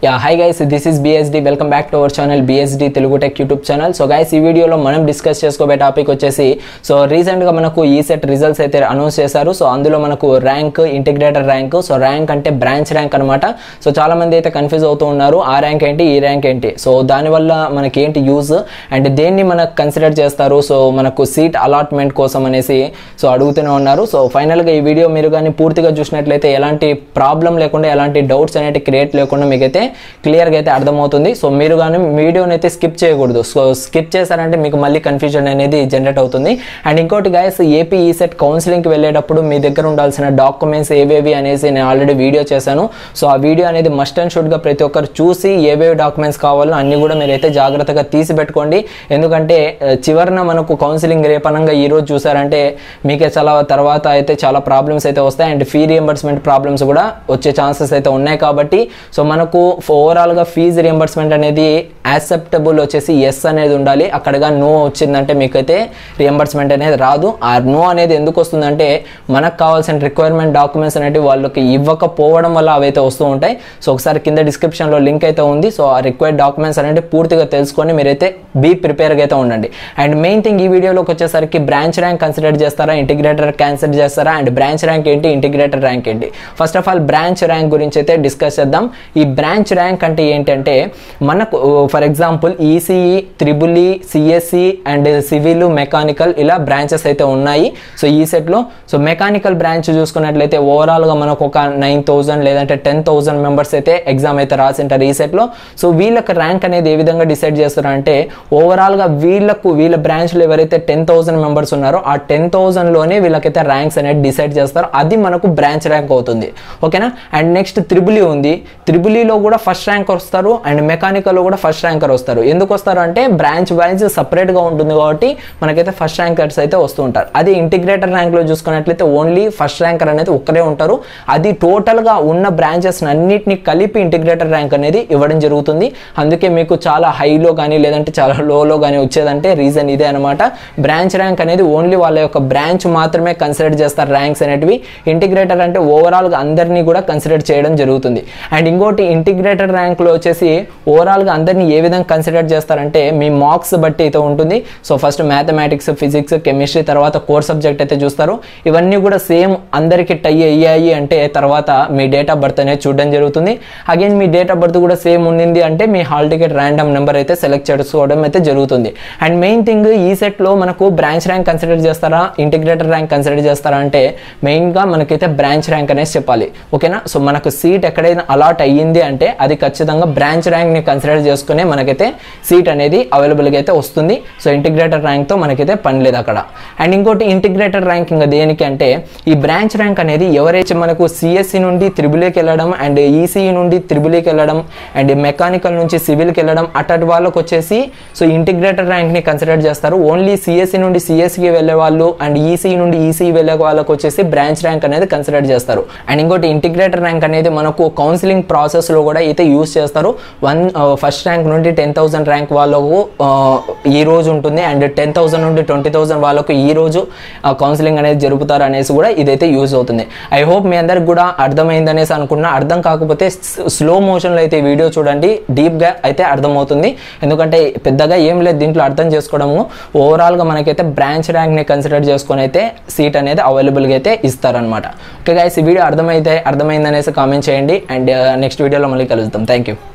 yeah hi guys this is BSD welcome back to our channel BSD Telugu tech YouTube channel so guys ఈ వీడియోలో మనం discuss చేసుకోబోయే topic వచ్చేసి so రీసెంట్గా మనకు ఈ సెట్ రిజల్ట్స్ అయితే అనౌన్స్ చేశారు సో అందులో మనకు rank integrator rank so rank అంటే బ్రాంచ్ ర్యాంక్ అనమాట సో చాలా మంది అయితే కన్ఫ్యూజ్ అవుతూ ఉన్నారు ఆ ర్యాంక్ ఏంటి ఈ ర్యాంక్ ఏంటి సో దానివల్ల మనకి ఏంటి యూజ్ అండ్ దేన్ని మనకు కన్సిడర్ చేస్తారు సో మనకు సీట్ అలాట్మెంట్ కోసం అనేసి సో అడుగుతూనే ఉన్నారు సో ఫైనల్గా ఈ వీడియో మీరు కానీ పూర్తిగా చూసినట్లయితే ఎలాంటి ప్రాబ్లం లేకుండా ఎలాంటి డౌట్స్ అనేవి క్రియేట్ లేకుండా మీకైతే క్లియర్గా అయితే అర్థమవుతుంది సో మీరు కానీ వీడియోని అయితే స్కిప్ చేయకూడదు సో స్కిప్ చేశారంటే మీకు మళ్ళీ కన్ఫ్యూజన్ అనేది జనరేట్ అవుతుంది అండ్ ఇంకోటి గైస్ ఏపీ ఈ సెట్ కౌన్సిలింగ్కి వెళ్ళేటప్పుడు మీ దగ్గర ఉండాల్సిన డాక్యుమెంట్స్ ఏవేవి అనేసి నేను ఆల్రెడీ వీడియో చేశాను సో ఆ వీడియో అనేది మస్ట్ అండ్ షుడ్గా ప్రతి ఒక్కరు చూసి ఏవేవి డాక్యుమెంట్స్ కావాలో అన్ని కూడా మీరైతే జాగ్రత్తగా తీసి పెట్టుకోండి ఎందుకంటే ఆ, చివరన మనకు కౌన్సిలింగ్ రేపనంగా ఈ రోజు చూసారంటే మీకే చాలా తర్వాత అయితే చాలా ప్రాబ్లమ్స్ అయితే వస్తాయి అండ్ ఫీ రియంబర్స్మెంట్ ప్రాబ్లమ్స్ కూడా వచ్చే ఛాన్సెస్ అయితే ఉన్నాయి కాబట్టి సో మనకు ఓవరాల్గా ఫీజు రియంబర్స్మెంట్ అనేది యాక్సెప్టబుల్ వచ్చేసి ఎస్ అనేది ఉండాలి అక్కడగా నో వచ్చిందంటే మీకైతే రియంబర్స్మెంట్ అనేది రాదు ఆ నో అనేది ఎందుకు వస్తుందంటే మనకు కావాల్సిన రిక్వైర్మెంట్ డాక్యుమెంట్స్ అనేవి వాళ్ళకి ఇవ్వకపోవడం వల్ల అవైతే వస్తూ ఉంటాయి సో ఒకసారి కింద డిస్క్రిప్షన్లో లింక్ అయితే ఉంది సో ఆ రిక్వైర్డ్ డాక్యుమెంట్స్ అనేవి పూర్తిగా తెలుసుకొని మీరైతే బీ ప్రిపేర్గా అయితే ఉండండి అండ్ మెయిన్ థింగ్ ఈ వీడియోలోకి వచ్చేసరికి బ్రాంచ్ ర్యాంక్ కన్సిడర్ చేస్తారా ఇంటిగ్రేటర్ క్యాన్సిల్ చేస్తారా అండ్ బ్రాంచ్ ర్యాంక్ ఏంటి ఇంటిగ్రేటర్ ర్యాంక్ ఏంటి first of all branch rank గురించి అయితే డిస్కస్ చేద్దాం ఈ బ్రాంచ్ ర్యాంక్ అంటే ఏంటంటే మనకు for example ECE triple CSC and civil mechanical ఇలా బ్రాంచెస్ అయితే ఉన్నాయి సో ఈ సెట్లో సో మెకానికల్ బ్రాంచ్ చూసుకున్నట్లయితే ఓవరాల్గా మనకు ఒక నైన్ థౌజండ్ లేదంటే టెన్ థౌజండ్ మెంబర్స్ అయితే ఎగ్జామ్ అయితే రాసింటారు ఈ సెట్లో సో వీళ్ళకి ర్యాంక్ అనేది ఏ విధంగా డిసైడ్ చేస్తారంటే ఓవరాల్గా వీళ్ళకు వీళ్ళ బ్రాంచ్లో ఎవరైతే టెన్ థౌసండ్ మెంబర్స్ ఉన్నారో ఆ టెన్ థౌసండ్లోనే వీళ్ళకైతే ర్యాంక్స్ అనేది డిసైడ్ చేస్తారు అది మనకు బ్రాంచ్ ర్యాంక్ అవుతుంది ఓకేనా అండ్ నెక్స్ట్ త్రిబులి ఉంది త్రిబులిలో కూడా ఫస్ట్ ర్యాంక్ వస్తారు అండ్ మెకానికల్లో కూడా ఫస్ట్ ర్యాంకర్ వస్తారు ఎందుకు వస్తారు అంటే బ్రాంచ్ వైజ్ సపరేట్గా ఉంటుంది కాబట్టి మనకైతే ఫస్ట్ ర్యాంకర్స్ అయితే వస్తూ ఉంటారు అది ఇంటిగ్రేటర్ ర్యాంక్లో చూసుకున్నట్లయితే ఓన్లీ ఫస్ట్ ర్యాంకర్ అనేది ఒక్కరే ఉంటారు అది టోటల్గా ఉన్న బ్రాంచెస్ అన్నిటిని కలిపి ఇంటిగ్రేటర్ ర్యాంక్ అనేది ఇవ్వడం జరుగుతుంది అందుకే మీకు చాలా హైలో కానీ లేదంటే చాలా లోలో కానీ వచ్చేదంటే రీజన్ ఇదే అనమాట బ్రాంచ్ ర్యాంక్ అనేది ఓన్లీ వాళ్ళ యొక్క బ్రాంచ్ మాత్రమే కన్సిడర్ చేస్తారు ర్యాంక్స్ అనేటివి ఇంటిగ్రేటర్ అంటే ఓవరాల్గా అందరినీ కూడా కన్సిడర్ చేయడం జరుగుతుంది అండ్ ఇంకోటి ఇంటిగ్రేటర్ ర్యాంక్లో వచ్చేసి ఓవరాల్గా అందరినీ ఏ విధంగా కన్సిడర్ చేస్తారంటే మీ మార్క్స్ బట్టి అయితే ఉంటుంది so first mathematics physics chemistry తర్వాత కోర్ సబ్జెక్ట్ అయితే చూస్తారు ఇవన్నీ కూడా సేమ్ అందరికీ టై అయ్యాయి అంటే తర్వాత మీ డేట్ ఆఫ్ బర్త్ అనేది చూడడం జరుగుతుంది అగైన్ మీ డేట్ ఆఫ్ బర్త్ కూడా సేమ్ ఉంది అంటే మీ హాల్ టికెట్ ర్యాండమ్ నెంబర్ అయితే సెలెక్ట్ చేసుకోవడం అయితే జరుగుతుంది అండ్ మెయిన్ థింగ్ ఈ సెట్లో మనకు బ్రాంచ్ ర్యాంక్ కన్సిడర్ చేస్తారా ఇంటిగ్రేటర్ ర్యాంక్ కన్సిడర్ చేస్తారా అంటే మెయిన్గా మనకైతే బ్రాంచ్ ర్యాంక్ అనేది చెప్పాలి ఓకేనా సో మనకు సీట్ ఎక్కడైనా అలాట్ అయ్యింది అంటే అది ఖచ్చితంగా బ్రాంచ్ ర్యాంక్ని కన్సిడర్ చేసుకునే మనకైతే సీట్ అనేది అవైలబుల్గా అయితే వస్తుంది సో ఇంటిగ్రేటర్ ర్యాంక్తో మనకైతే పని లేదు అక్కడ అండ్ ఇంకోటి ఇంటిగ్రేటర్ ర్యాంక్ ఇంకా దేనికి అంటే ఈ బ్రాంచ్ ర్యాంక్ అనేది ఎవరైతే మనకు సిఎస్సి నుండి త్రిబుల్కి వెళ్ళడం అండ్ ఈసీఈ నుండి త్రిబుల్కి వెళ్ళడం అండ్ మెకానికల్ నుంచి సివిల్కి వెళ్ళడం అట్టటి వాళ్ళకి వచ్చేసి సో ఇంటిగ్రేటర్ ర్యాంక్ని కన్సిడర్ చేస్తారు ఓన్లీ సిఎస్సి నుండి సిఎస్సికి వెళ్ళే వాళ్ళు అండ్ ఈసీఈ నుండి ఈసీఈ వెళ్ళే వాళ్ళకి వచ్చేసి బ్రాంచ్ ర్యాంక్ అనేది కన్సిడర్ చేస్తారు అండ్ ఇంకోటి ఇంటిగ్రేటర్ ర్యాంక్ అనేది మనకు కౌన్సిలింగ్ ప్రాసెస్లో కూడా అయితే యూస్ చేస్తారు వన్ ఫస్ట్ ర్యాంక్ నుండి టెన్ థౌసండ్ ర్యాంక్ వాళ్ళకు ఆ, ఈ రోజు ఉంటుంది అండ్ టెన్ థౌసండ్ నుండి ట్వంటీ థౌసండ్ వాళ్ళకు ఈ రోజు కౌన్సిలింగ్ అనేది జరుపుతారు అనేసి కూడా ఇదైతే యూజ్ అవుతుంది ఐ హోప్ మీ అందరికి కూడా అర్థమైంది అనేసి అనుకున్నా అర్థం కాకపోతే స్లో మోషన్లో అయితే ఈ వీడియో చూడండి డీప్గా అయితే అర్థమవుతుంది ఎందుకంటే పెద్దగా ఏం లేదు దీంట్లో అర్థం చేసుకోవడము ఓవరాల్గా మనకైతే బ్రాంచ్ ర్యాంక్ని కన్సిడర్ చేసుకొని అయితే సీట్ అనేది అవైలబుల్గా అయితే ఇస్తారనమాట ఓకే గైస్ ఈ వీడియో అర్థమైతే అర్థమైందనేసి కామెంట్ చేయండి అండ్ నెక్స్ట్ వీడియోలో మళ్ళీ కలుద్దాం థ్యాంక్ యూ